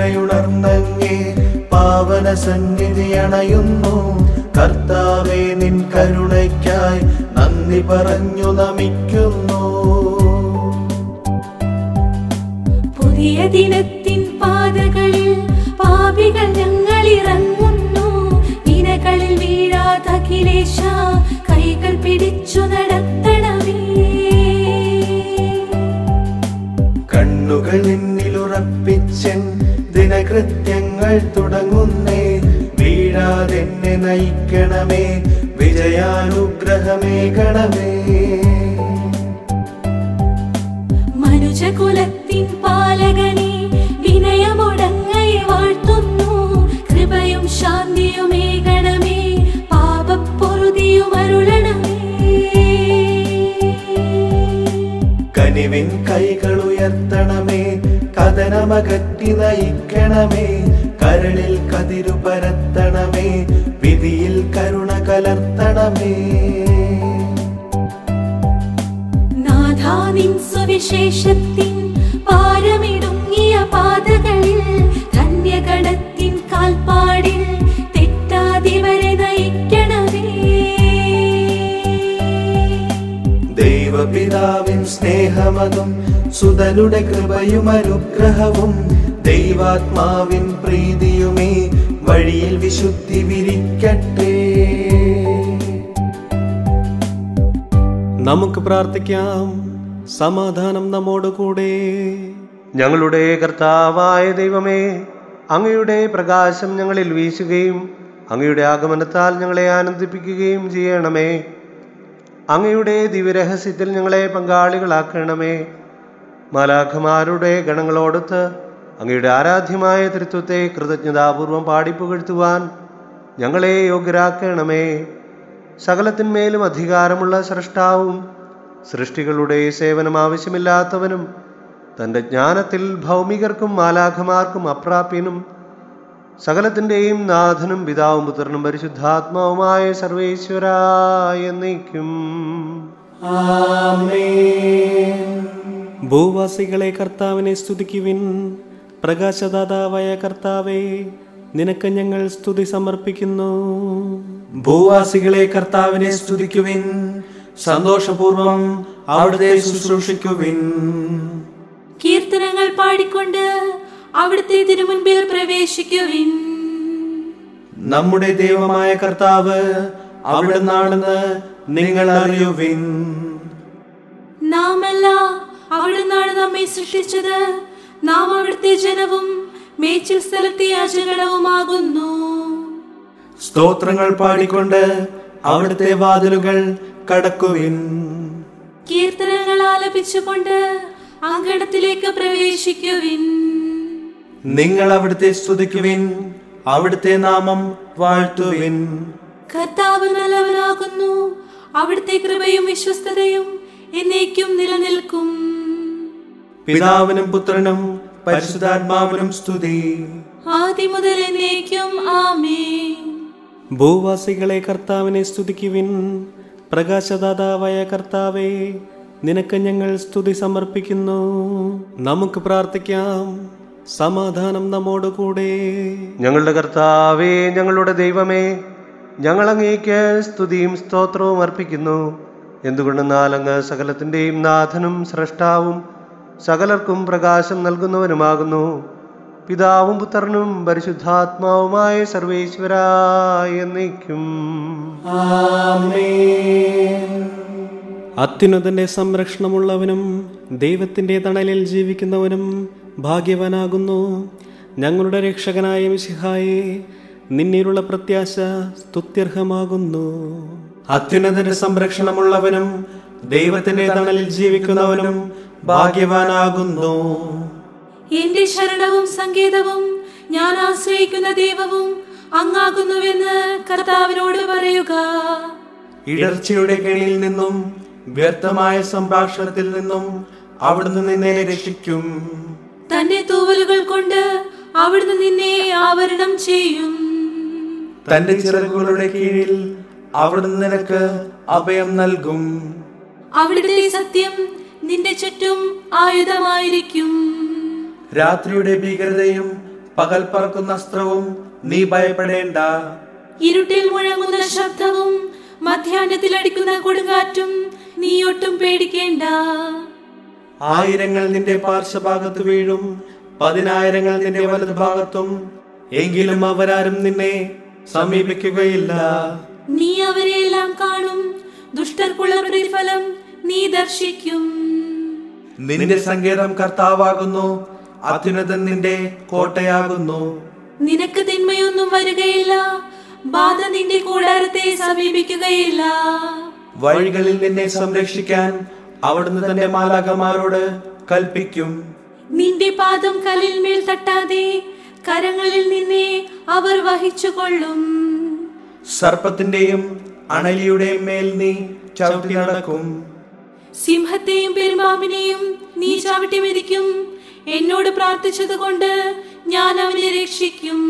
കരുണയുണർന്നങ്ങേ പാവന സന്നിധി അണയുന്നു കർത്താവെ നിൻ കരുണയ്ക്കായി നന്ദി പറഞ്ഞു നമിക്കുന്നു പുതിയ ദിനത്തിൻ പാതകളിൽ പാപികൾ ഞങ്ങൾ ഇറങ്ങുന്നു ഇനകളിൽ വീഴാത്ത അഖിലേശ കൈകൾ പിടിച്ചു നടത്തണമേ കണ്ണുകൾ നിന്നിലുറപ്പിച്ചൻ ദിനകൃത്യങ്ങൾ തുടങ്ങുന്നേ വീഴാതെന്നെ നയിക്കണമേ വിജയാനുഗ്രഹമേകണമേ മനുജകുലത്തിൻ പാലകനെ വിനയമൊടങ്ങയെ വാഴ്ത്തുന്നു കൃപയും ശാന്തിയുമേകണമേ പാപപ്പൊറുതിയും അരുളണമേ കനിവിൻ കൈകൾ ഉയർത്തണമേ കഥനമകറ്റി നയിക്കണമേ കരളിൽ കതിരു പരത്തണമേ വിധിയിൽ കരുണ കലർത്തണമേ നാഥാനിൻ സുവിശേഷത്തിൻ പാരമിടുങ്ങിയ പാതകളിൽ ധന്യഗണത്തിൻ കാൽപ്പാടിൽ തെറ്റാതിവരെ നയിക്കണമേ ദൈവപിതാവിൻ സ്നേഹമതും സുതനുടെ കൃപയും അനുഗ്രഹവും ദൈവാത്മാവിൻ പ്രീതിയുമേ വഴിയിൽ വിശുദ്ധി വിരിക്കട്ടെ നമുക്ക് പ്രാർത്ഥിക്കാം സമാധാനം നമ്മോടുകൂടെ ഞങ്ങളുടെ കർത്താവായ ദൈവമേ അങ്ങയുടെ പ്രകാശം ഞങ്ങളിൽ വീശുകയും അങ്ങയുടെ ആഗമനത്താൽ ഞങ്ങളെ ആനന്ദിപ്പിക്കുകയും ചെയ്യണമേ അങ്ങയുടെ ദിവ്യരഹസ്യത്തിൽ ഞങ്ങളെ പങ്കാളികളാക്കണമേ മാലാഖമാരുടെ ഗണങ്ങളോടൊത്ത് അങ്ങയുടെ ആരാധ്യമായ തൃത്വത്തെ കൃതജ്ഞതാപൂർവം പാടിപ്പുകഴ്ത്തുവാൻ ഞങ്ങളെ യോഗ്യരാക്കണമേ സകലത്തിന്മേലും അധികാരമുള്ള സൃഷ്ടാവും സൃഷ്ടികളുടെ സേവനം ആവശ്യമില്ലാത്തവനും തൻ്റെ ജ്ഞാനത്തിൽ ഭൗമികർക്കും മാലാഖമാർക്കും അപ്രാപ്യനും സകലത്തിൻ്റെയും നാഥനും പിതാവും പുത്രനും പരിശുദ്ധാത്മാവുമായ സർവേശ്വരായ എന്നേക്കും ഭൂവാസികളെ കർത്താവിനെ സ്തുതിക്കുവിൻ പ്രകാശദാതാവായ കർത്താവേ നിനക്ക് ഞങ്ങൾ സ്തുതി സമർപ്പിക്കുന്നു ഭൂവാസികളെ കർത്താവിനെ സ്തുതിക്കുവിൻ സന്തോഷപൂർവം അവിടുത്തെ ശുശ്രൂഷിക്കുവിൻ കീർത്തനങ്ങൾ പാടിക്കൊണ്ട് അവിടുത്തെ തിരുമുൻപിൽ പ്രവേശിക്കുവിൻ നമ്മുടെ ദൈവമായ കർത്താവ് അവിടുന്നാണെന്ന് നിങ്ങൾ അറിയുവിൻ നാമല്ല അവിടുന്നാണ് നമ്മെ സൃഷ്ടിച്ചത് നാം അവിടുത്തെ ജനവും മേച്ചിൽ സ്ഥലത്തെ യാചകളവുമാകുന്നു സ്തോത്രങ്ങൾ പാടിക്കൊണ്ട് അവിടുത്തെ വാതിലുകൾ കടക്കുവിൻ കീർത്തനങ്ങൾ ആലപിച്ചുകൊണ്ട് അങ്കണത്തിലേക്ക് പ്രവേശിക്കുവിൻ നിങ്ങൾ അവിടുത്തെ സ്തുതിക്കുവിൻ അവിടുത്തെ നാമം വാഴ്ത്തുവിൻ കർത്താവ് നല്ലവനാകുന്നു അവിടുത്തെ കൃപയും വിശ്വസ്തതയും എന്നേക്കും നിലനിൽക്കും പിതാവിനും പുത്രനും പരിശുദ്ധാത്മാവിനും സ്തുതി ആദ്യം മുതൽ എന്നേക്കും ആമേൻ ഭൂവാസികളെ കർത്താവിനെ സ്തുതിക്കുവിൻ പ്രകാശദാതാവായ കർത്താവേ നിനക്ക് ഞങ്ങൾ സ്തുതി സമർപ്പിക്കുന്നു നമുക്ക് പ്രാർത്ഥിക്കാം സമാധാനം നമ്മോടുകൂടെ ഞങ്ങളുടെ കർത്താവേ ഞങ്ങളുടെ ദൈവമേ ഞങ്ങൾ അങ്ങേക്ക് സ്തുതിയും സ്തോത്രവും അർപ്പിക്കുന്നു എന്തുകൊണ്ടെന്നാൽ അങ്ങ് സകലത്തിൻ്റെയും നാഥനും സ്രഷ്ടാവും സകലർക്കും പ്രകാശം നൽകുന്നവനുമാകുന്നു പിതാവും പുത്രനും പരിശുദ്ധാത്മാവുമായ സർവേശ്വരായ എന്നേക്കും അത്യുന്നതന്റെ സംരക്ഷണമുള്ളവനും ദൈവത്തിന്റെ തണലിൽ ജീവിക്കുന്നവനും ഭാഗ്യവാനാകുന്നു ഞങ്ങളുടെ രക്ഷകനായ മിശിഹായെ നിന്നിലുള്ള പ്രത്യാശ സ്തുത്യർഹമാകുന്നു അത്യുന്നതന്റെ സംരക്ഷണമുള്ളവനും ദൈവത്തിന്റെ തണലിൽ ജീവിക്കുന്നവനും ഭാഗ്യവാനാകുന്നു എന്റെ ശരണവും സങ്കേതവും ഞാൻ ആശ്രയിക്കുന്ന ദൈവവും അങ്ങാകുന്നുവെന്ന് കർത്താവിനോട് പറയുക ഇടർച്ചയുടെ കെണിയിൽ നിന്നും വ്യർത്ഥമായ സംഭാഷണത്തിൽ നിന്നും അവിടുന്ന് നിന്നെ രക്ഷിക്കും തന്റെ തൂവലുകൾ കൊണ്ട് അവിടുന്ന് നിന്നെ ആവരണം ചെയ്യും തന്റെ ചിറകുകളുടെ കീഴിൽ അവിടുന്ന് നിനക്ക് അഭയം നൽകും അവിടുത്തെ സത്യം നിന്റെ ചുറ്റും ആയുധമായിരിക്കും രാത്രിയുടെ ഭീകരതയും പകൽ പറക്കുന്ന അസ്ത്രവും നീ ഭയപ്പെടേണ്ട ഇരുട്ടിൽ മുഴങ്ങുന്ന ശബ്ദവും മധ്യാഹ്നത്തിൽ അടിക്കുന്ന കൊടുങ്കാറ്റും നീ ഒട്ടും പേടിക്കേണ്ട ആയിരങ്ങൾ നിന്റെ പാർശ്വഭാഗത്ത് വീഴും പതിനായിരങ്ങൾ നിന്റെ വലതുഭാഗത്തും എങ്കിലും അവരാരും നിന്നെ സമീപിക്കുകയില്ല നീ അവരെയെല്ലാം കാണും ദുഷ്ടർക്കുള്ള പ്രതിഫലം നീ ദർശിക്കും നിന്റെ സങ്കേതം കർത്താവാകുന്നു അത്യുന്നതൻ നിന്റെ കോട്ടയാകുന്നു നിനക്ക് തിന്മയൊന്നും വരികയില്ല ബാധ നിന്റെ കൂടാരത്തെ സമീപിക്കുകയില്ല വഴികളിൽ നിന്നെ സംരക്ഷിക്കാൻ അവിടുന്ന് തന്റെ മാലാകമാരോട് കൽപ്പിക്കും നിന്റെ പാദം കല്ലിൽ മേൽ തട്ടാതെ കരങ്ങളിൽ നിന്നെ അവർ വഹിച്ചുകൊള്ളും സർപ്പത്തിന്റെയും അണലിയുടെയും മേൽ നീ ചവിട്ടി നടക്കും സിംഹത്തെയും പെരുമ്പാമ്പിനെയും നീ ചവിട്ടി മെതിക്കും എന്നോട് പ്രാർത്ഥിച്ചതുകൊണ്ട് ഞാൻ അവനെ രക്ഷിക്കും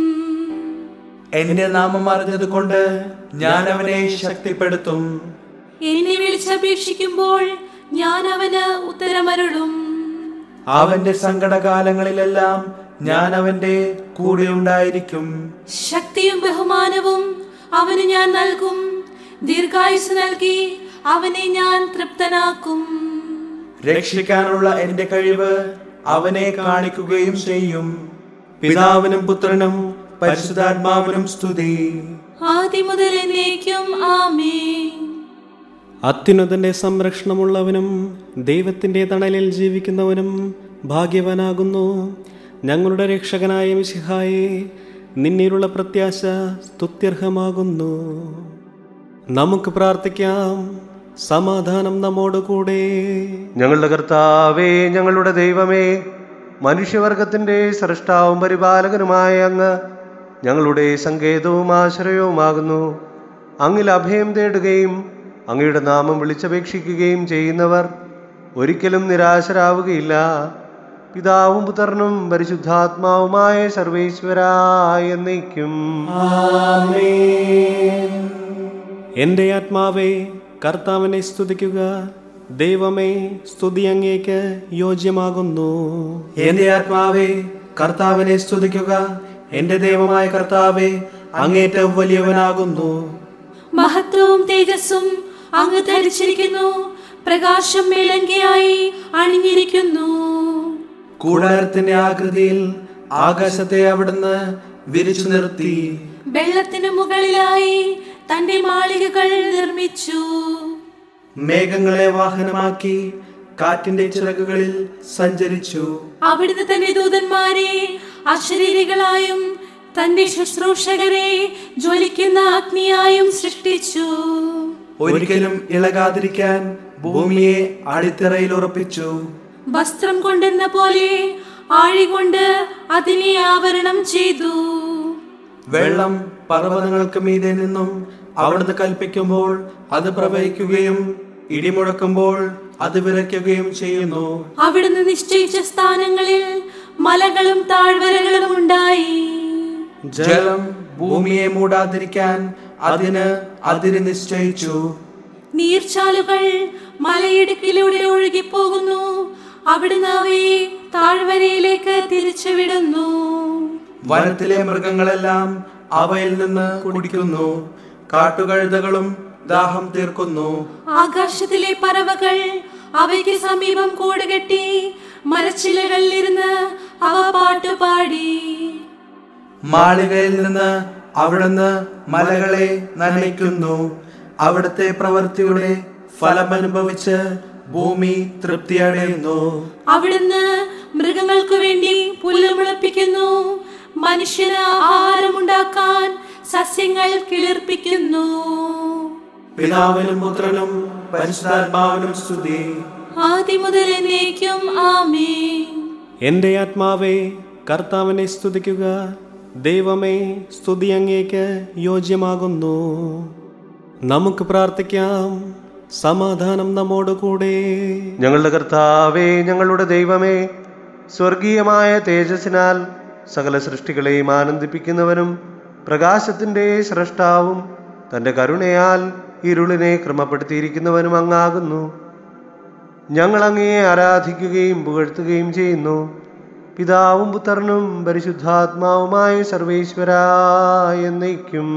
എന്റെ നാമം അറിഞ്ഞത് കൊണ്ട് ഞാൻ അവനെ ശക്തിപ്പെടുത്തും എന്നെ വിളിച്ചപേക്ഷിക്കുമ്പോൾ ഞാൻ അവന് ഉത്തരമരുളും അവന്റെ സങ്കടകാലങ്ങളിലെല്ലാം ഞാൻ അവന്റെ കൂടെ ഉണ്ടായിരിക്കും ശക്തിയും ബഹുമാനവും അവന് ഞാൻ നൽകും ദീർഘായുസ് നൽകി അവനെ ഞാൻ തൃപ്തനാക്കും രക്ഷിക്കാനുള്ള എന്റെ കഴിവ് അവനെ കാണിക്കുകയും ചെയ്യും പിതാവിനും പുത്രനും പരിശുദ്ധാത്മാവിനും സ്തുതി ആദ്യം മുതൽ എന്നേക്കും ആമേൻ അത്യുന്നതന്റെ സംരക്ഷണമുള്ളവനും ദൈവത്തിന്റെ തണലിൽ ജീവിക്കുന്നവനും ഭാഗ്യവാനാകുന്നു ഞങ്ങളുടെ രക്ഷകനായ മിശിഹായെ നിന്നിലുള്ള പ്രത്യാശ സ്തുത്യർഹമാകുന്നു നമുക്ക് പ്രാർത്ഥിക്കാം സമാധാനം നമ്മോടുകൂടെ ഞങ്ങളുടെ കർത്താവേ ഞങ്ങളുടെ ദൈവമേ മനുഷ്യവർഗത്തിൻ്റെ സൃഷ്ടാവും പരിപാലകനുമായ അങ്ങ് ഞങ്ങളുടെ സങ്കേതവും ആശ്രയവുമാകുന്നു അങ്ങിൽ അഭയം തേടുകയും അങ്ങയുടെ നാമം വിളിച്ചപേക്ഷിക്കുകയും ചെയ്യുന്നവർ ഒരിക്കലും നിരാശരാവുകയില്ല പിതാവും പുത്രനും പരിശുദ്ധാത്മാവുമായ സർവേശ്വരായ എന്നേക്കും എൻ്റെ ആത്മാവേ കർത്താവിനെ സ്തുതിക്കുക ദൈവമേ സ്തുതി അങ്ങേക്ക് യോജ്യമാകുന്നു എന്റെ ആത്മാവേ കർത്താവിനെ സ്തുതിക്കുക എന്റെ ദൈവമായ കർത്താവേ അങ്ങേറ്റവും വലിയവനാകുന്നു മഹത്വവും തേജസ്സും അങ്ങ് ധരിച്ചിരിക്കുന്നു പ്രകാശം മേലങ്കിയായി അണിഞ്ഞിരിക്കുന്നു കൂടാരത്തിന്റെ ആകൃതിയിൽ ആകാശത്തെ അവിടുന്ന് വിരിച്ചു നിർത്തി വെള്ളത്തിനു മുകളിലായി തന്റെ മാളികകൾ നിർമ്മിച്ചു മേഘങ്ങളെ വാഹനമാക്കി കാറ്റിന്റെ ചിറകുകളിൽ സഞ്ചരിച്ചു അവിടുന്ന് തന്റെ ദൂതന്മാരെ അശരീരികളായും തന്റെ ശുശ്രൂഷകരെ ജ്വലിക്കുന്ന അഗ്നിയായും സൃഷ്ടിച്ചു ഒരിക്കലും ഇളകാതിരിക്കാൻ ഭൂമിയെ അടിത്തറയിൽ ഉറപ്പിച്ചു വസ്ത്രം കൊണ്ടെന്ന പോലെ ആഴികൊണ്ട് അതിനെ ആവരണം ചെയ്തു വെള്ളം പർവ്വതങ്ങൾക്ക് മീതെ നിന്നും അവിടുന്ന് കൽപ്പിക്കുമ്പോൾ അത് പ്രവഹിക്കുകയും ഇടിമുഴക്കുമ്പോൾ അത് വിറയ്ക്കുകയും ചെയ്യുന്നു അവിടുന്ന് നിശ്ചയിച്ച സ്ഥാനങ്ങളിൽ മലകളും താഴ്വരകളും ഉണ്ടായി ജലം ഭൂമിയെ മൂടാതിരിക്കാൻ അതിന് അതിര് നിശ്ചയിച്ചു നീർച്ചാലുകൾ മലയിടുക്കിലൂടെ ഒഴുകിപ്പോകുന്നു അവിടുന്ന് അവയെ താഴ്വരയിലേക്ക് തിരിച്ചുവിടുന്നു വനത്തിലെ മൃഗങ്ങളെല്ലാം അവയിൽ നിന്ന് കുടിക്കുന്നു കാട്ടുകഴുതകളും ദാഹം തീർക്കുന്നു ആകാശത്തിലെ പറവകൾ അവയ്ക്ക് സമീപം കൂടുകെട്ടി മരച്ചിലകളിലിരുന്ന് അവ പാട്ടുപാടി മാളികയിൽ നിന്ന് അവിടുന്ന് മലകളെ നനയ്ക്കുന്നു അവിടുത്തെ പ്രവൃത്തിയുടെ ഫലമനുഭവിച്ച് ഭൂമി തൃപ്തിയടയുന്നു അവിടുന്ന് മൃഗങ്ങൾക്കു വേണ്ടി പുല്ല് മുളപ്പിക്കുന്നു മനുഷ്യന് ആഹാരമുണ്ടാക്കാൻ സസ്യങ്ങൾ കിളിർപ്പിക്കുന്നു പിതാവിനും പുത്രനും പരിശുദ്ധാത്മാവിനും സ്തുതി ആദ്യം മുതൽ എന്നേക്കും ആമേൻ എൻ്റെ ആത്മാവേ കർത്താവിനെ സ്തുതിക്കുക ദൈവമേ സ്തുതി അങ്ങേക്ക് യോജ്യമാകുന്നു നമുക്ക് പ്രാർത്ഥിക്കാം സമാധാനം നമ്മോടുകൂടെ ഞങ്ങളുടെ കർത്താവേ ഞങ്ങളുടെ ദൈവമേ സ്വർഗീയമായ തേജസ്സിനാൽ സകല സൃഷ്ടികളെയും ആനന്ദിപ്പിക്കുന്നവനും പ്രകാശത്തിൻ്റെ സ്രഷ്ടാവും തൻ്റെ കരുണയാൽ ഇരുളിനെ ക്രമപ്പെടുത്തിയിരിക്കുന്നവനും അങ്ങാകുന്നു ഞങ്ങൾ അങ്ങയെ ആരാധിക്കുകയും പുകഴ്ത്തുകയും ചെയ്യുന്നു പിതാവും പുത്രനും പരിശുദ്ധാത്മാവുമായ സർവേശ്വര എന്നേക്കും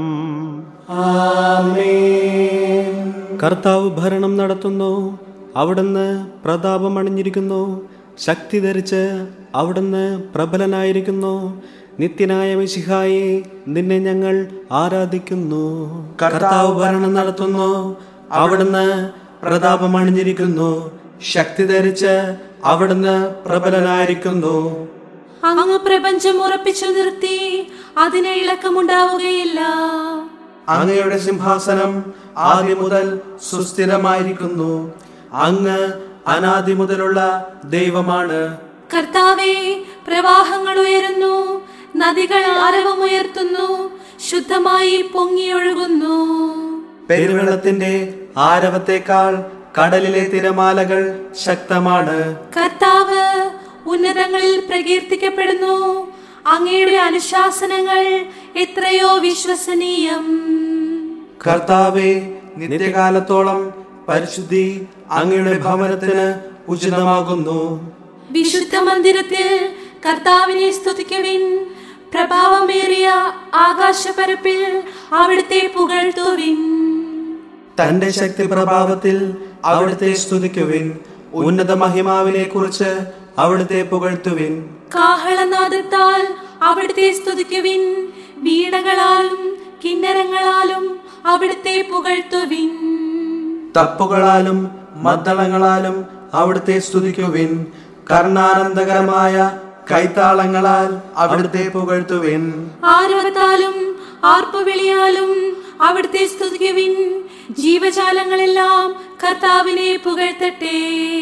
കർത്താവ് ഭരണം നടത്തുന്നു അവിടുന്ന് പ്രതാപം അണിഞ്ഞിരിക്കുന്നു ശക്തി ധരിച്ച് അവിടുന്ന് പ്രബലനായിരിക്കുന്നു നിത്യനായ മിശിഹായെ നിന്നെ ഞങ്ങൾ ആരാധിക്കുന്നു കർത്താവ് ഭരണം നടത്തുന്നു അവിടുന്ന് പ്രതാപം അണിഞ്ഞിരിക്കുന്നു ശക്തി ധരിച്ച് അവിടുന്ന് പ്രബലനായിരിക്കുന്നു അങ്ങ് പ്രപഞ്ചം ഉറപ്പിച്ചു നിർത്തി അതിന് ഇളക്കമുണ്ടാവുകയില്ല അങ്ങയുടെ സിംഹാസനം ആദ്യം മുതൽ സുസ്ഥിരമായിരിക്കുന്നു അങ്ങ് അനാദി മുതലുള്ള ദൈവമാണ് കർത്താവെ പ്രവാഹങ്ങൾ ഉയരുന്നു നദികൾ അരവമുയർത്തുന്നു ശുദ്ധമായി പൊങ്ങിയൊഴുകുന്നു പെരുവെള്ളത്തിന്റെ ആരവത്തേക്കാൾ കടലിലെ തിരമാലകൾ ശക്തമാണ് കർത്താവ് ഉന്നതങ്ങളിൽ പ്രകീർത്തിക്കപ്പെടുന്നു അങ്ങയുടെ അനുശാസനങ്ങൾ എത്രയോ വിശ്വസനീയം കർത്താവെ നിത്യകാലത്തോളം പരിശുദ്ധി അങ്ങയുടെ ഭവനത്തിന് ഉചിതമാകുന്നു വിശുദ്ധ മന്ദിരത്തിൽ കർത്താവിനെ സ്തുതിക്കുവിൻ പ്രഭാവമേറിയ ആകാശപരപ്പിൽ അവിടുത്തെ പുകഴ്ത്തുവിൻ തന്റെ ശക്തി പ്രഭാവത്തിൽ അവിടുത്തെ സ്തുതിക്കുവിൻ ഉന്നത മഹിമാവിനെ കുറിച്ച് അവിടുത്തെ പുകഴ്ത്തുവിൻ കാഹളനാദത്താൽ അവിടുത്തെ സ്തുതിക്കുവിൻ വീണകളാലും കിന്നരങ്ങളാലും അവിടുത്തെ പുകഴ്ത്തുവിൻ തപ്പുകളാലും മദ്ദളങ്ങളാലും അവിടുത്തെ സ്തുതിക്കുവിൻ കർണാനന്ദകരമായ കൈത്താളങ്ങളാൽ അവിടുത്തെ പുകഴ്ത്തുവിൻ ആരവത്താലും ആർപ്പുവിളിയാലും അവിടുത്തെ സ്തുതിക്കുവിൻ ജീവജാലങ്ങളെല്ലാം കർത്താവിനെ പുകഴ്ത്തട്ടെ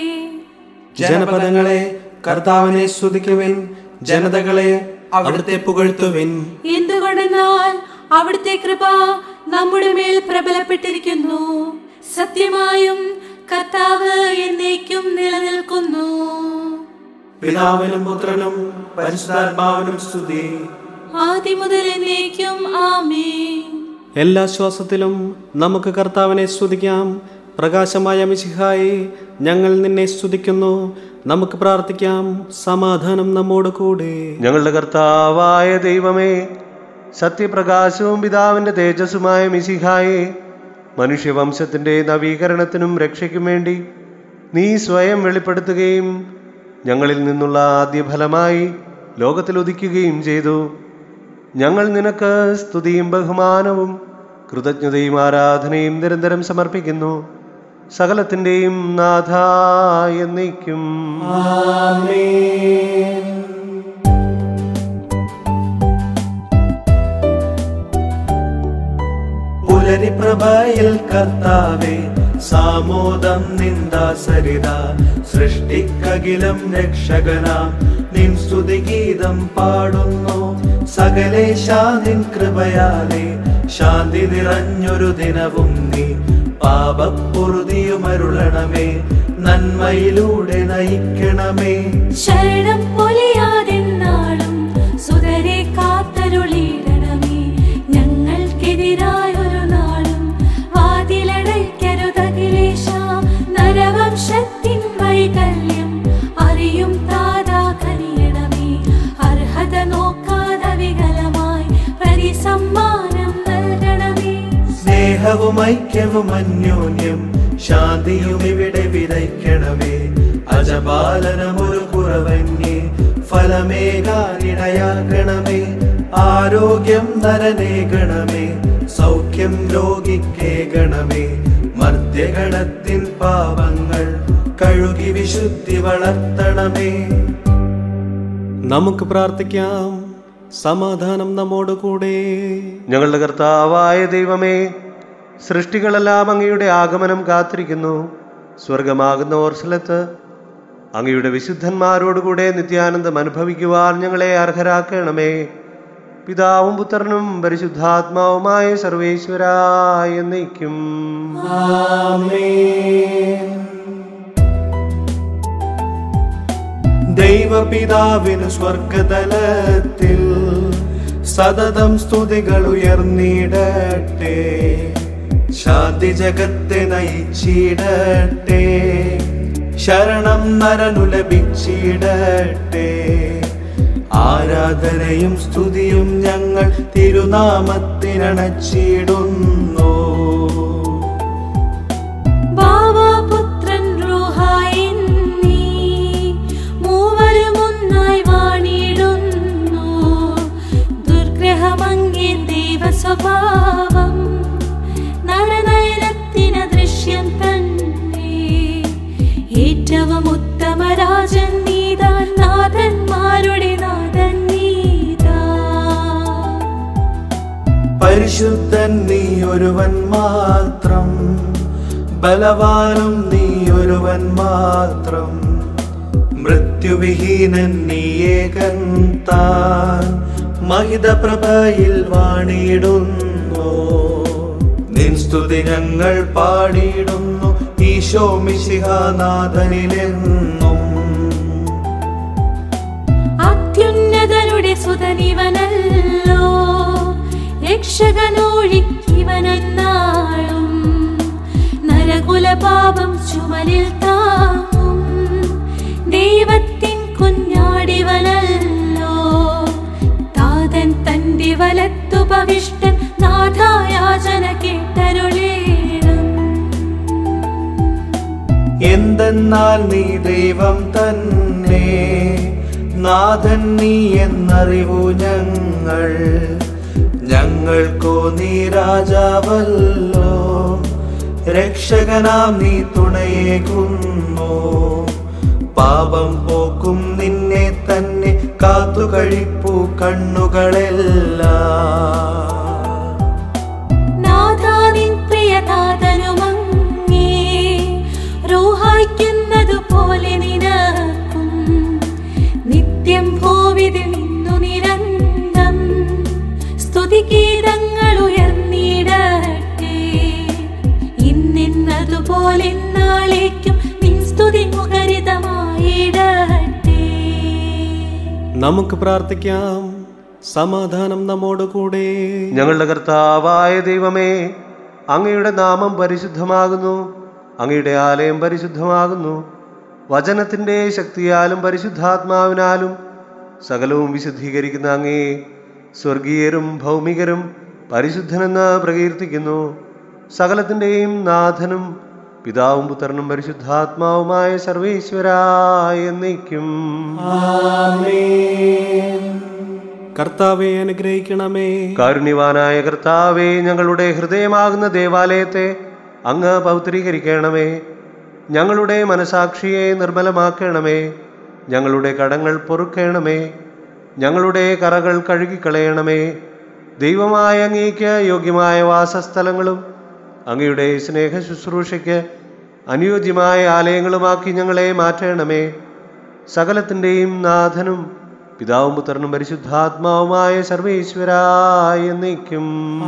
ജനപദങ്ങളെ കർത്താവിനെ സ്തുതിക്കുവിൻ ജനതകളെ അവിടുത്തെ പുകഴ്ത്തുവിൻ എന്തുകൊണ്ടെന്നാൽ അവിടുത്തെ കൃപ നമ്മുടെ മേൽ പ്രബലപ്പെട്ടിരിക്കുന്നു സത്യമായും കർത്താവ് എന്നേക്കും നിലനിൽക്കുന്നു പിതാവിനും പുത്രനും പരിശുദ്ധാത്മാവിനും സ്തുതി ആദ്യം മുതൽ എന്നേക്കും ആമേൻ എല്ലാ ശ്വാസത്തിലും നമുക്ക് കർത്താവിനെ സ്തുതിക്കാം പ്രകാശമായ മിശിഹായെ ഞങ്ങൾ നിന്നെ സ്തുതിക്കുന്നു നമുക്ക് പ്രാർത്ഥിക്കാം സമാധാനം നമ്മോട് കൂടെ ഞങ്ങളുടെ കർത്താവായ ദൈവമേ സത്യപ്രകാശവും പിതാവിന്റെ തേജസ്സുമായ മിസിഹായെ മനുഷ്യവംശത്തിന്റെ നവീകരണത്തിനും രക്ഷയ്ക്കും വേണ്ടി നീ സ്വയം വെളിപ്പെടുത്തുകയും ഞങ്ങളിൽ നിന്നുള്ള ആദ്യഫലമായി ലോകത്തിൽ ഉദിക്കുകയും ചെയ്തു ഞങ്ങൾ നിനക്ക് സ്തുതിയും ബഹുമാനവും കൃതജ്ഞതയും ആരാധനയും നിരന്തരം സമർപ്പിക്കുന്നു സകലത്തിൻ്റെയും നാഥ എന്നേക്കും പുലരിപ്രഭയിൽ കർത്താവേ സാമോദം നിന്ദാസരിത സൃഷ്ടിക്കകിലം രക്ഷകനാം നിൻ സ്തുതിഗീതം പാടുന്നു സകലേശ നിൻ കൃപയാലേ ശാന്തി നിറഞ്ഞൊരു ദിനവും നീ പാപപ്പൊറുതിയുമരുളണമേ നന്മയിലൂടെ നയിക്കണമേ ശരണം പൊലിയാതെന്നാളും സുതരെ കാത്തരുളിയിടണമേ ഞങ്ങൾക്കെതിരായൊരു നാളും വാതിലടയ്ക്കരുതകിലേശ നരവംശത്തിൻ വൈകല്യം അറിയും താതാ കനിയണമേ അർഹത നോക്കാതെ വികലമായി പരിസമ്മാനം നൽകണമേ സ്നേഹവും ഐക്യവും അന്യോന്യം ശാന്തിയും ഇവിടെ വിതയ്ക്കണമേ അജപാലനമൊരു കുറവന്യേ ഫലമേകാനിടയാകണമേ ആരോഗ്യം നരനേകണമേ സൗഖ്യം രോഗിക്കേകണമേ മർദ്യഗണത്തിൻ പാപങ്ങൾ കഴുകി വിശുദ്ധി വളർത്തണമേ നമുക്ക് പ്രാർത്ഥിക്കാം സമാധാനം നമ്മോട് കൂടെ ഞങ്ങളുടെ കർത്താവായ ദൈവമേ സൃഷ്ടികളെല്ലാം അങ്ങയുടെ ആഗമനം കാത്തിരിക്കുന്നു സ്വർഗമാകുന്ന ഓർസലത്ത് അങ്ങയുടെ വിശുദ്ധന്മാരോടുകൂടെ നിത്യാനന്ദം അനുഭവിക്കുവാൻ ഞങ്ങളെ അർഹരാക്കണമേ പിതാവും പുത്രനും പരിശുദ്ധാത്മാവുമായ സർവേശ്വരായ എന്നേക്കും ദൈവപിതാവിന് സ്വർഗതലത്തിൽ സതതം സ്തുതികൾ ഉയർന്നിടട്ടെ ശാന്തി ജഗത്തെ നയിച്ചിടട്ടെ ശരണം നരനു ലഭിച്ചിടട്ടെ ആരാധനയും സ്തുതിയും ഞങ്ങൾ തിരുനാമത്തിനണച്ചിടുന്നു ബാവാപുത്രൻ റൂഹായിൻ നീ മൂവരുമൊന്നായി വാണിടുന്നു ദുർഗ്രഹമങ്ങേ ദൈവ സ്വഭാവം നരനയനത്തിന് ദൃശ്യം തന്നെ ഏറ്റവും ഉത്തമ രാജൻ നീതാൻ നാഥന്മാരുടെ നാഥൻ നീതാ പരിശുദ്ധൻ നീ ഒരുവൻ മാത്രം ബലവാനും നീ ഒരുവൻ മാത്രം മൃത്യുവിഹീനൻ നീ ഏകൻ താൻ മഹിത പ്രഭയിൽ വാണിടുന്നു നിൻ സ്തുതി ഞങ്ങൾ പാടിയിടുന്നു ഈശോ മിശിഹാനാഥനിലെന്നും അത്യുന്നതരുടെ സുതനിവനല്ലോ രക്ഷകനൊഴിക്കിവനെന്നാളും നരകുലപാപം ചുമലിൽ താങ്ങും ദൈവത്തിൻ കുഞ്ഞാടിവനല്ലോ താതൻ തന്റെ വലത്തുപവിഷ്ടൻ നാഥായാചന കേട്ടരുളേണം എന്തെന്നാൽ നീ ദൈവം തന്നെ നാഥൻ നീ എന്നറിവു ഞങ്ങൾ ഞങ്ങൾക്കോ നീ രാജാവല്ലോ രക്ഷകനാം നീ തുണയേകുന്നു പാപം പോക്കും നിന്നെ തന്നെ കാത്തു കഴിപ്പു കണ്ണുകളെല്ലാം നാഥാനിൻ പ്രിയനാഥനുമങ്ങേ റൂഹായ്ക്കുന്നതു പോലെ നിനക്കും നിത്യം ഭൂവിതിൽ നിന്നു നിരന്തം സ്തുതിഗീതങ്ങൾ ഉയർന്നിടട്ടെ ഇന്നിന്നതുപോലെ നാളേക്കും നിൻ സ്തുതി മുഖരിതമായിടട്ടെ നമുക്ക് പ്രാർത്ഥിക്കാം സമാധാനം നമ്മോടുകൂടെ ഞങ്ങളുടെ കർത്താവായ ദൈവമേ അങ്ങയുടെ നാമം പരിശുദ്ധമാകുന്നു അങ്ങയുടെ ആലയം പരിശുദ്ധമാകുന്നു വചനത്തിൻ്റെ ശക്തിയാലും പരിശുദ്ധാത്മാവിനാലും സകലവും വിശുദ്ധീകരിക്കുന്ന അങ്ങേ സ്വർഗീയരും ഭൗമികരും പരിശുദ്ധനെന്ന് പ്രകീർത്തിക്കുന്നു സകലത്തിൻ്റെയും നാഥനും പിതാവും പുത്രനും പരിശുദ്ധാത്മാവുമായ സർവേശ്വരായ എന്നേക്കും കർത്താവെ അനുഗ്രഹിക്കണമേ കാരുണ്യവാനായ കർത്താവെ ഞങ്ങളുടെ ഹൃദയമാകുന്ന ദേവാലയത്തെ അങ്ങ് പൗത്രീകരിക്കണമേ ഞങ്ങളുടെ മനസാക്ഷിയെ നിർമ്മലമാക്കണമേ ഞങ്ങളുടെ കടങ്ങൾ പൊറുക്കണമേ ഞങ്ങളുടെ കറകൾ കഴുകിക്കളയണമേ ദൈവമായ അങ്ങേക്ക് യോഗ്യമായ വാസസ്ഥലങ്ങളും അങ്ങയുടെ സ്നേഹ ശുശ്രൂഷയ്ക്ക് അനുയോജ്യമായ ആലയങ്ങളുമാക്കി ഞങ്ങളെ മാറ്റണമേ സകലത്തിൻ്റെയും നാഥനും പിതാവും പുത്രനും പരിശുദ്ധാത്മാവുമായ സർവേശ്വരായ എന്നേക്കും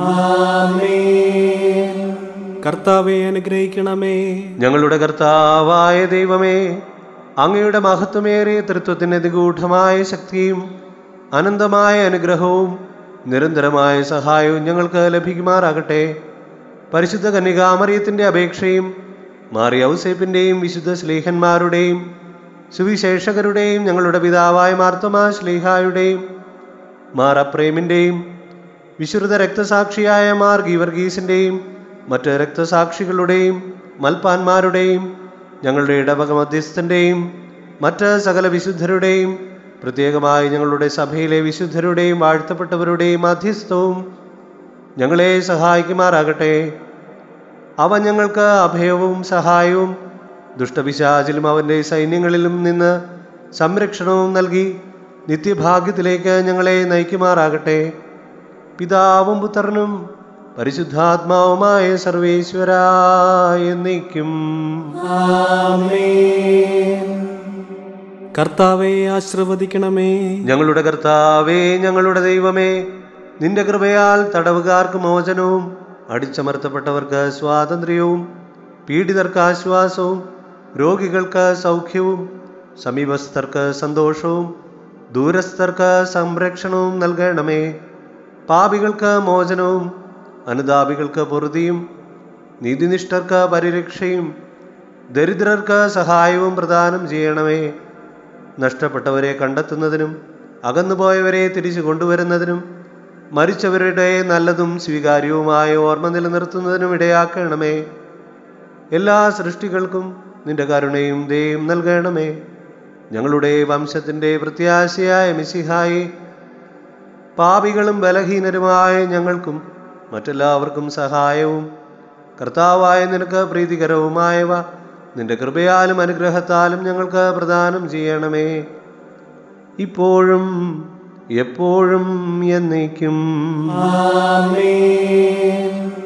കർത്താവെ അനുഗ്രഹിക്കണമേ ഞങ്ങളുടെ കർത്താവായ ദൈവമേ അങ്ങയുടെ മഹത്വമേറിയ തൃത്വത്തിന് നിഗൂഢമായ ശക്തിയും അനന്തമായ അനുഗ്രഹവും നിരന്തരമായ സഹായവും ഞങ്ങൾക്ക് ലഭിക്കുമാറാകട്ടെ പരിശുദ്ധ കന്യകാമറിയത്തിൻ്റെ അപേക്ഷയും മാറി ഔസേപ്പിൻ്റെയും വിശുദ്ധ സ്ലീഹന്മാരുടെയും സുവിശേഷകരുടെയും ഞങ്ങളുടെ പിതാവായ മാർത്തമാ ശ്ലീഹായുടെയും മാർ അപ്രേമിൻ്റെയും വിശുദ്ധ രക്തസാക്ഷിയായ മാർ ഗീവർഗീസിൻ്റെയും മറ്റ് രക്തസാക്ഷികളുടെയും മൽപ്പാന്മാരുടെയും ഞങ്ങളുടെ ഇടവക മധ്യസ്ഥൻ്റെയും മറ്റ് സകല വിശുദ്ധരുടെയും പ്രത്യേകമായി ഞങ്ങളുടെ സഭയിലെ വിശുദ്ധരുടെയും വാഴ്ത്തപ്പെട്ടവരുടെയും മധ്യസ്ഥവും ഞങ്ങളെ സഹായിക്കുമാറാകട്ടെ അവ ഞങ്ങൾക്ക് അഭയവും സഹായവും ദുഷ്ടപിശാചിലും അവൻ്റെ സൈന്യങ്ങളിലും നിന്ന് സംരക്ഷണവും നൽകി നിത്യഭാഗ്യത്തിലേക്ക് ഞങ്ങളെ നയിക്കുമാറാകട്ടെ പിതാവും പുത്രനും പരിശുദ്ധാത്മാവുമായ സർവേശ്വരായ എന്നേക്കും കർത്താവെ ആശീർവദിക്കണമേ ഞങ്ങളുടെ കർത്താവേ ഞങ്ങളുടെ ദൈവമേ നിന്റെ കൃപയാൽ തടവുകാർക്ക് മോചനവും അടിച്ചമർത്തപ്പെട്ടവർക്ക് സ്വാതന്ത്ര്യവും പീഡിതർക്ക് ആശ്വാസവും രോഗികൾക്ക് സൗഖ്യവും സമീപസ്ഥർക്ക് സന്തോഷവും ദൂരസ്ഥർക്ക് സംരക്ഷണവും നൽകണമേ പാപികൾക്ക് മോചനവും അനുതാപികൾക്ക് പൊറുതിയും നീതിനിഷ്ഠർക്ക് പരിരക്ഷയും ദരിദ്രർക്ക് സഹായവും പ്രദാനം ചെയ്യണമേ നഷ്ടപ്പെട്ടവരെ കണ്ടെത്തുന്നതിനും അകന്നുപോയവരെ തിരിച്ചു കൊണ്ടുവരുന്നതിനും മരിച്ചവരുടെ നല്ലതും സ്വീകാര്യവുമായ ഓർമ്മ നിലനിർത്തുന്നതിനും ഇടയാക്കണമേ എല്ലാ സൃഷ്ടികൾക്കും നിന്റെ കരുണയും ദയും നൽകണമേ ഞങ്ങളുടെ വംശത്തിൻ്റെ പ്രത്യാശയായ മിസിഹായി പാപികളും ബലഹീനരുമായ ഞങ്ങൾക്കും മറ്റെല്ലാവർക്കും സഹായവും കർത്താവായ നിനക്ക് പ്രീതികരവുമായവ നിന്റെ കൃപയാലും അനുഗ്രഹത്താലും ഞങ്ങൾക്ക് പ്രദാനം ചെയ്യണമേ ഇപ്പോഴും എപ്പോഴും എന്നേക്കും ആമേൻ